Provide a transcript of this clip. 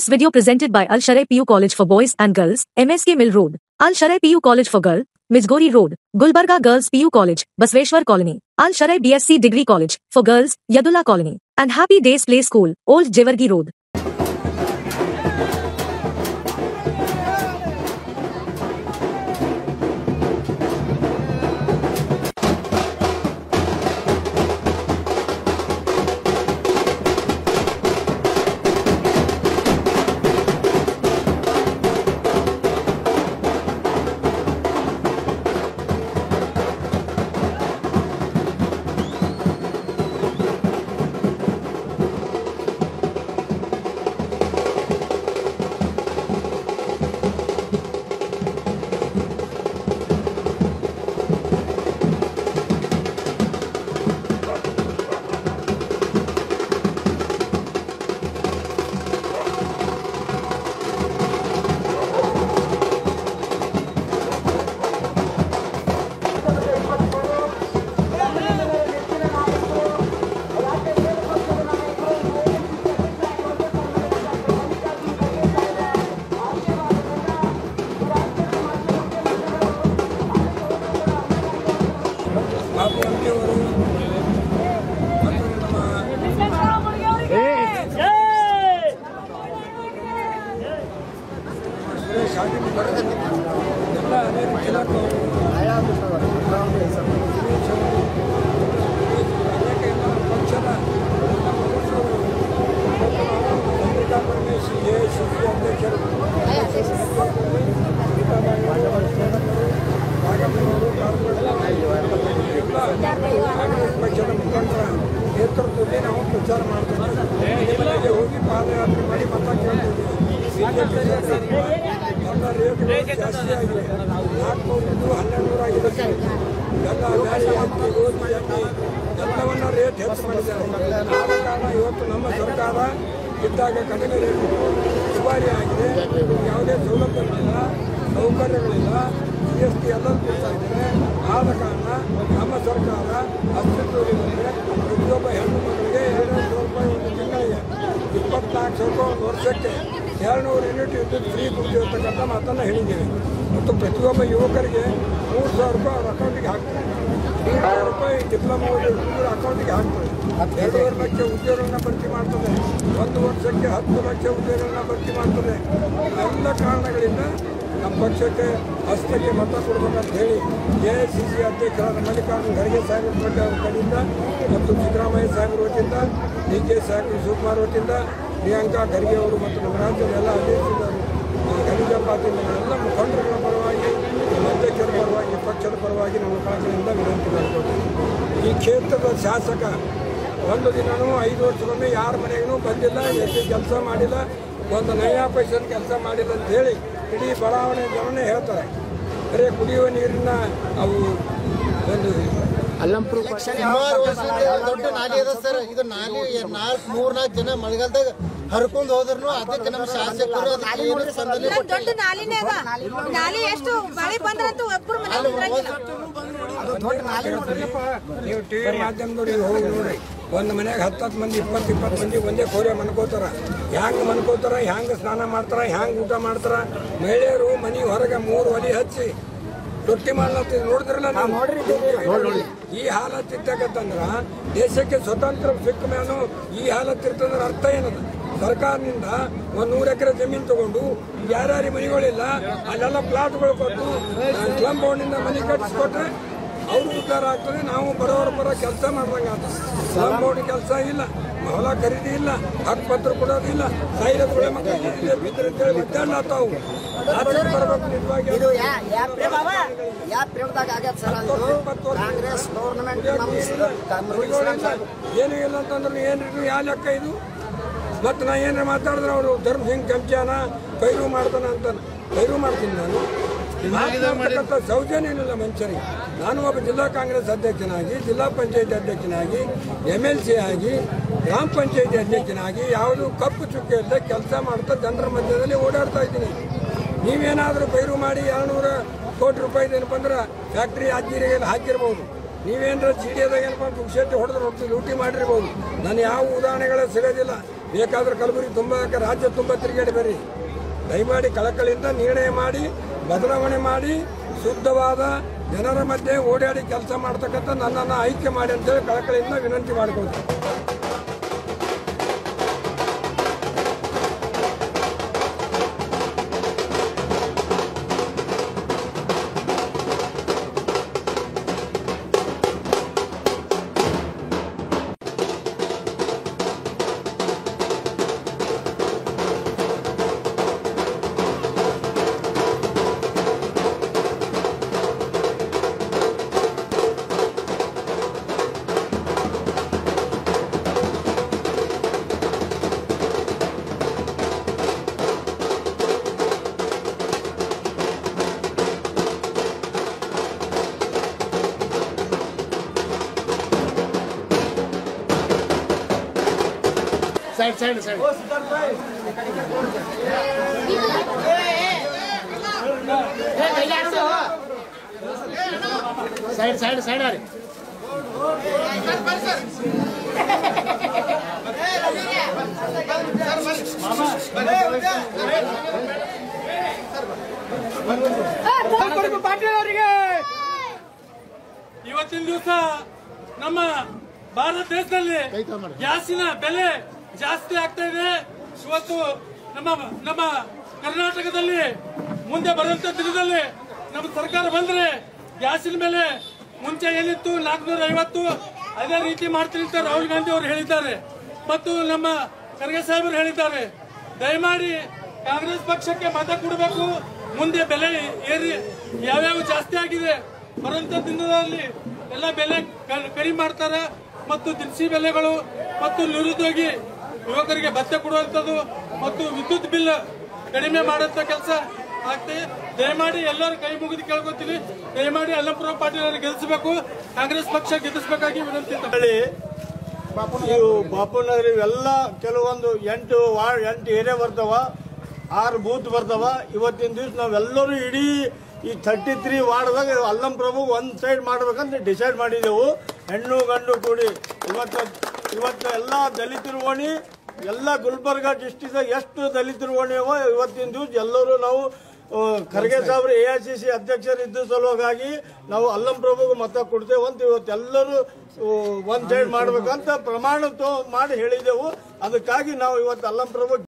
This video presented by Al Sharai PU College for Boys and Girls, MSK Mill Road, Al Sharai PU College for Girl, Mijgori Road, Gulbarga Girls PU College, Basveshwar Colony, Al Sharai BSc Degree College for Girls, Yadulla Colony, and Happy Days Play School, Old Jevargi Road. Babu ಅಂಟಿಯವರು ಮತ್ತು ನಮ್ಮ ಸುರೇಶ್ ಆಗಿದ್ದಾರೆ ಎಲ್ಲ ಅದೇ ರೀತಿ ಅನೇಕ ಎಲ್ಲ ಪಕ್ಷದ Chandrika Parameshwari A C C ಅಧ್ಯಕ್ಷರು ರಾಘಪ್ಪನವರು ಕಾಂಗ್ರೆಸ್ ಪಕ್ಷದ ಮುಖಂಡರ ನೇತೃತ್ವದಲ್ಲಿ ನಾವು ಪ್ರಚಾರ ಮಾಡ್ತೀವಿ ಮನೆಗೆ ಹೋಗಿ ಪಾದಯಾತ್ರೆ ಮಾಡಿ ಮತ ಕೇಳ್ತೀವಿ ಎಲ್ಲ ರೇಟ್ಗಳು ಜಾಸ್ತಿ ಆಗಿದೆ ನಾಲ್ಕುನೂರು ಹನ್ನೆರಡು ನೂರ ಆಗಿದೆ ಎಲ್ಲ ಬ್ಯಾಳಿ ಎಣ್ಣೆ ಗೋಧಿ ಎಣ್ಣೆ ಎಲ್ಲವನ್ನ ರೇಟ್ ಹೆಚ್ಚು ಮಾಡಿದ್ದಾರೆ ಆದ ಕಾರಣ ಇವತ್ತು ನಮ್ಮ ಸರ್ಕಾರ ಇದ್ದಾಗ ಕಡಿಮೆ ರೇಟ್ ದುಬಾರಿ ಆಗಿದೆ ಯಾವುದೇ ಸೌಲಭ್ಯಗಳಿಲ್ಲ ಸೌಕರ್ಯಗಳಿಲ್ಲ ಜಿ ಎಸ್ ಟಿ ಎಲ್ಲ ಕೊಡ್ತಾ ಇದ್ದಾರೆ ಆದ ಕಾರಣ ನಮ್ಮ ಸರ್ಕಾರ ಅಸ್ತಿತ್ವದಲ್ಲಿದೆ ಪ್ರತಿಯೊಬ್ಬ ಹೆಣ್ಣು ಮಕ್ಕಳಿಗೆ ಎರಡು ಸಾವಿರ ರೂಪಾಯಿ ಒಂದು ತಿಂಗಳಿಗೆ ಇಪ್ಪತ್ನಾಲ್ಕು ಸಾವಿರ ರೂಪಾಯಿ ಒಂದು ವರ್ಷಕ್ಕೆ ಎರಡುನೂರು ಯೂನಿಟ್ ವಿದ್ಯುತ್ ಫ್ರೀ ಕೊಡ್ತೀವಿ ಅಂತಕ್ಕಂಥ ಮಾತನ್ನು ಹೇಳಿದ್ದೇವೆ ಮತ್ತು ಪ್ರತಿಯೊಬ್ಬ ಯುವಕರಿಗೆ ಮೂರು ಸಾವಿರ ರೂಪಾಯಿ ಅವ್ರ ಅಕೌಂಟಿಗೆ ಹಾಕ್ತಾರೆ ಮೂರು ಸಾವಿರ ರೂಪಾಯಿ ಡಿಪ್ಲೊಮಾ ಓದಿದ್ರು ಅಕೌಂಟಿಗೆ ಹಾಕ್ತಾರೆ ಎರಡೂವರೆ ಲಕ್ಷ ಉದ್ಯೋಗಗಳನ್ನ ಭರ್ತಿ ಮಾಡ್ತದೆ ಒಂದು ವರ್ಷಕ್ಕೆ ಹತ್ತು ಲಕ್ಷ ಉದ್ಯೋಗಗಳನ್ನ ಭರ್ತಿ ಮಾಡ್ತದೆ ಎಲ್ಲ ಕಾರಣಗಳಿಂದ ನಮ್ಮ ಪಕ್ಷಕ್ಕೆ ಹಸ್ತಕ್ಕೆ ಮತ ಕೊಡಬೇಕಂತ ಹೇಳಿ ಎ ಐ ಸಿ ಸಿ ಅಧ್ಯಕ್ಷರಾದ ಮಲ್ಲಿಕಾರ್ಜುನ ಖರ್ಗೆ ಸಾಹೇಬರ ಬಗ್ಗೆ ಅವರ ಕಡೆಯಿಂದ ಮತ್ತು ಸಿದ್ದರಾಮಯ್ಯ ಸಾಹೇಬರ ವತಿಯಿಂದ ಡಿ ಕೆ ಸಾಹೇಬ್ ಶಿವಕುಮಾರ್ ವತಿಯಿಂದ ಪ್ರಿಯಾಂಕಾ ಖರ್ಗೆ ಅವರು ಮತ್ತು ನಮ್ಮ ರಾಜ್ಯದ ಎಲ್ಲ ಅಧ್ಯಕ್ಷರು ಖನಿಜಾ ಪಾಟೀಲ್ ಎಲ್ಲ ಮುಖಂಡರುಗಳ ಪರವಾಗಿ ನಮ್ಮ ಅಧ್ಯಕ್ಷರ ಪರವಾಗಿ ಪಕ್ಷದ ಪರವಾಗಿ ನಮ್ಮ ಕಾಲದಿಂದ ವಿನಂತಿ ಮಾಡಿಕೊಡ್ತೀವಿ ಈ ಕ್ಷೇತ್ರದ ಶಾಸಕ ಒಂದು ದಿನವೂ ಐದು ವರ್ಷಕ್ಕೊಮ್ಮೆ ಯಾರ ಮನೆಗೂ ಬಂದಿಲ್ಲ ಎಲ್ಲಿ ಕೆಲಸ ಮಾಡಿಲ್ಲ ಒಂದು ನಯಾ ಪೈಸದ ಕೆಲಸ ಮಾಡಿಲ್ಲ ಅಂತ ಹೇಳಿ ಇಡೀ ಬಡಾವಣೆ ಜನನೇ ಹೇಳ್ತಾರೆ ಬರೀ ಕುಡಿಯುವ ನೀರಿನ ಅವು ಒಂದು ಸುಮಾರು ವರ್ಷದಿಂದ ದೊಡ್ಡ ನಾಲಿ ಅದ ಸರ್ ಇದು ನಾಲಿ ನಾಲ್ಕು ಮೂರ್ ನಾಲ್ಕು ಜನ ಮಳೆಗಾಲದಾಗ ಹರ್ಕೊಂಡ್ ಹೋದ್ರು ಅದಕ್ಕೆ ನಮ್ಮ ಶಾಸಕರು ಅದಕ್ಕೆ ಏನು ಸ್ಪಂದನೆ ಇಲ್ಲ, ದೊಡ್ಡ ನಾಲಿನೇ ಅದ ನಾಲಿ ಎಷ್ಟು ಮಳೆ ಬಂದ್ರಂತೂ ಒಬ್ಬರು ಮನೆ ನಿಂದ್ರಂಗಿಲ್ಲ. ನೀವು ಟಿ ವಿ ಮಾಧ್ಯಮದವ್ರಿಗೆ ಹೋಗಿ ನೋಡ್ರಿ ಒಂದು ಮನೆಗೆ ಹತ್ತತ್ತು ಮಂದಿ ಇಪ್ಪತ್ತು ಇಪ್ಪತ್ತು ಮಂದಿ ಒಂದೇ ಕೋರೆ ಮನ್ಕೋತಾರ ಹ್ಯಾಂಗೆ ಮನ್ಕೋತಾರ ಹ್ಯಾಂಗೆ ಸ್ನಾನ ಮಾಡ್ತಾರ ಹ್ಯಾಂಗೆ ಊಟ ಮಾಡ್ತಾರ ಮಹಿಳೆಯರು ಮನೆ ಹೊರಗೆ ಮೂರು ಒಲಿ ಹಚ್ಚಿ ರೊಟ್ಟಿ ಮಾಡ್ಲತ್ತಿ ನೋಡಿದ್ರಲ್ಲ ನೀವು ಈ ಹಾಲತ್ ಇರ್ತಕ್ಕಂತಂದ್ರ ದೇಶಕ್ಕೆ ಸ್ವತಂತ್ರ ಸಿಕ್ಕ ಮೇಲೂ ಈ ಹಾಲತ್ ಇರ್ತಂದ್ರ ಅರ್ಥ ಏನದ ಸರ್ಕಾರದಿಂದ ಒಂದು ನೂರು ಎಕರೆ ಜಮೀನು ತಗೊಂಡು ಯಾರ್ಯಾರಿಗೆ ಮನೆಗಳಿಲ್ಲ ಅಲ್ಲೆಲ್ಲ ಪ್ಲಾಟ್ಗಳು ಕೊಟ್ಟು ಸ್ಲಮ್ ಬೋರ್ಡಿಂದ ಮನೆ ಕಟ್ಟಿಸ್ಕೊಟ್ರೆ ಅವ್ರು ಉದ್ಧಾರ ಆಗ್ತದೆ ನಾವು ಬರೋರ ಬರೋ ಕೆಲಸ ಮಾಡ್ದಂಗೆ ಆತ ಸ್ಲಮ್ ಬೋರ್ಡ್ ಕೆಲಸ ಇಲ್ಲ ಹೊಲ ಖರೀದಿ ಇಲ್ಲ ಹಕ್ಕು ಪತ್ರ ಕೊಡೋದಿಲ್ಲ ಸೈರತ್ಗಳ ಮಕ್ಕಳಿಗೆ ಇಲ್ಲೇ ಬಿದ್ದರೆ ಅಂತೇಳಿ ಒದ್ದಾಡ್ಲಾತಾವು ಆಚೆ ಬರ್ಬೇಕು ನಿಜವಾಗಿ ಇದು ಯಾ- ಯಾ ಪ್ರೇಮವ? ಯಾ ಪ್ರೇಮದಾಗ ಆಗ್ಯದ ಸರ್ ಅದು ಕಾಂಗ್ರೆಸ್ ಗೌರ್ಮೆಂಟ್ ನಮ್ಮ ಸ- ನಮ್ಮ ಇಸ್ಲಾಂ ಸಾಹೇಬ್ ಏನು ಇಲ್ಲ ಅಂತಂದ್ರೆ ಏನಿದ್ರು ಯಾವ ಲೆಕ್ಕ ಇದು ಮತ್ತು ನಾ ಏನಾರ ಮಾತಾಡಿದ್ರೆ ಅವರು ಧರ್ಮ ಸಿಂಗ್ ಚಮಚಾನ ಪೈರು ಮಾಡ್ತಾನ ಅಂತ ಪೈರು ಮಾಡ್ತೀನಿ ನಾನು ಮಾತನಾಡ್ತಕ್ಕಂಥ ಸೌಜನ್ಯ ಇಲ್ಲ ಮನುಷ್ಯರಿಗೆ ನಾನು ಒಬ್ಬ ಜಿಲ್ಲಾ ಕಾಂಗ್ರೆಸ್ ಅಧ್ಯಕ್ಷನಾಗಿ ಜಿಲ್ಲಾ ಪಂಚಾಯತಿ ಅಧ್ಯಕ್ಷನಾಗಿ ಎಮ್ ಎಲ್ ಸಿ ಆಗಿ ಗ್ರಾಮ ಪಂಚಾಯತಿ ಅಧ್ಯಕ್ಷನಾಗಿ ಯಾವುದು ಕಪ್ಪು ಚುಕ್ಕೆ ಇಲ್ಲದೆ ಕೆಲಸ ಮಾಡ್ತಾ ಜನರ ಮಧ್ಯದಲ್ಲಿ ಓಡಾಡ್ತಾ ಇದ್ದೀನಿ ನೀವೇನಾದರೂ ಪೈರು ಮಾಡಿ ಎರಡುನೂರ ಕೋಟಿ ರೂಪಾಯಿ ಏನಪ್ಪ ಅಂದ್ರೆ ಫ್ಯಾಕ್ಟ್ರಿ ಹಾಕಿರಿ ಹಾಕಿರ್ಬೋದು ನೀವೇನಾರ ಸಿ ಡಿ ಎದಾಗ ಏನಪ್ಪ ಪುಕ್ಷೇಟಿ ಹೊಡೆದು ರೊಟ್ಟಿ ಲೂಟಿ ಮಾಡಿರ್ಬೋದು ನಾನು ಯಾವ ಉದಾಹರಣೆಗಳೇ ಸಿಗೋದಿಲ್ಲ ಬೇಕಾದ್ರೆ ಕಲಬುರಗಿ ತುಂಬ ರಾಜ್ಯ ತುಂಬ ತಿರುಗಾಡಿ ಬರ್ರಿ ದಯಮಾಡಿ ಕಳಕಳಿಯಿಂದ ನಿರ್ಣಯ ಮಾಡಿ ಬದಲಾವಣೆ ಮಾಡಿ ಶುದ್ಧವಾದ ಜನರ ಮಧ್ಯೆ ಓಡಾಡಿ ಕೆಲಸ ಮಾಡ್ತಕ್ಕಂಥ ನನ್ನನ್ನು ಆಯ್ಕೆ ಮಾಡಿ ಅಂತೇಳಿ ಕಳಕಳಿಯಿಂದ ವಿನಂತಿ ಮಾಡ್ಕೊಳ್ತೀನಿ side side side side side side ರೀ ಇವತ್ತಿನ ದಿವಸ ನಮ್ಮ ಭಾರತ ದೇಶದಲ್ಲಿ ಗ್ಯಾಸಿನ ಬೆಲೆ ಜಾಸ್ತಿ ಆಗ್ತಾ ಇದೆ ಇವತ್ತು ನಮ್ಮ ನಮ್ಮ ಕರ್ನಾಟಕದಲ್ಲಿ ಮುಂದೆ ಬರುವಂತ ದಿನದಲ್ಲಿ ನಮ್ಮ ಸರ್ಕಾರ ಬಂದ್ರೆ ಗ್ಯಾಸಿನ ಬೆಲೆ ಮುಂಚೆ ಏನಿತ್ತು ನಾಲ್ಕುನೂರ ಐವತ್ತು ಅದೇ ರೀತಿ ಮಾಡ್ತೀನಿ ಅಂತ ರಾಹುಲ್ ಗಾಂಧಿ ಅವರು ಹೇಳಿದ್ದಾರೆ ಮತ್ತು ನಮ್ಮ ಖರ್ಗೆ ಸಾಹೇಬರು ಹೇಳಿದ್ದಾರೆ ದಯಮಾಡಿ ಕಾಂಗ್ರೆಸ್ ಪಕ್ಷಕ್ಕೆ ಮತ ಕೊಡಬೇಕು ಮುಂದೆ ಬೆಲೆ ಏರಿ ಯಾವ್ಯಾವ ಜಾಸ್ತಿ ಆಗಿದೆ ಬರುವಂತ ದಿನದಲ್ಲಿ ಎಲ್ಲ ಬೆಲೆ ಕ- ಕಡಿಮೆ ಮಾಡ್ತಾರೆ ಮತ್ತು ದಿನಸಿ ಬೆಲೆಗಳು ಮತ್ತು ನಿರುದ್ಯೋಗಿ ಯುವಕರಿಗೆ ಭತ್ಯೆ ಕೊಡುವಂಥದ್ದು ಮತ್ತು ವಿದ್ಯುತ್ ಬಿಲ್ ಕಡಿಮೆ ಮಾಡುವಂತ ಕೆಲಸ ಆಗ್ತದೆ ದಯಮಾಡಿ ಎಲ್ಲರೂ ಕೈ ಮುಗಿದು ಕೇಳ್ಕೊತೀನಿ ದಯಮಾಡಿ ಅಲ್ಲಂಪುರ ಪಾಟೀಲ್ ಅವರಿಗೆ ಗೆಲ್ಲಿಸಬೇಕು ಕಾಂಗ್ರೆಸ್ ಪಕ್ಷ ಗೆಲ್ಲಿಸಬೇಕಾಗಿ ವಿನಂತಿ ಹೇಳಿ ಇವು ಬಾಪುನಗರ ಇವೆಲ್ಲ ಕೆಲವೊಂದು ಎಂಟು ವಾರ್ಡ್ ಎಂಟು ಏರಿಯಾ ಬರ್ತಾವ ಆರು ಬೂತ್ ಬರ್ತಾವ ಇವತ್ತಿನ ದಿವಸ ನಾವೆಲ್ಲರೂ ಇಡೀ ಈ ಥರ್ಟಿ ತ್ರೀ ವಾರ್ಡ್ದಾಗ ಅಲ್ಲಂ ಪ್ರಭು ಒಂದ್ ಸೈಡ್ ಮಾಡ್ಬೇಕಂತ ಡಿಸೈಡ್ ಮಾಡಿದೆವು ಹೆಣ್ಣು ಗಂಡು ಕೂಡಿ ಇವತ್ತು ಇವತ್ತು ಎಲ್ಲ ದಲಿತರು ಓಣಿ ಎಲ್ಲ ಗುಲ್ಬರ್ಗ ಡಿಸ್ಟಿಕ್ ಎಷ್ಟು ದಲಿತರು ಓಣಿ ಅವ ಇವತ್ತಿನ ದಿವಸ ಎಲ್ಲರೂ ನಾವು ಆ, ಖರ್ಗೆ ಸಾಹೇಬ್ರು ಎ ಐ ಸಿ ಸಿ ಅಧ್ಯಕ್ಷರಿದ್ದ ಸಲುವಾಗಿ ನಾವು ಅಲ್ಲಂ ಪ್ರಭುಗೆ ಮತ ಕೊಡ್ತೇವೆ ಅಂತ ಇವತ್ತೆಲ್ಲರೂ ಆ, ಒಂದ್ ಸೈಡ್ ಮಾಡ್ಬೇಕಂತ ಪ್ರಮಾಣ ತೊ- ಮಾಡಿ ಹೇಳಿದೆವು ಅದಕ್ಕಾಗಿ ನಾವು ಇವತ್ತು ಅಲ್ಲಂ ಪ್ರಭು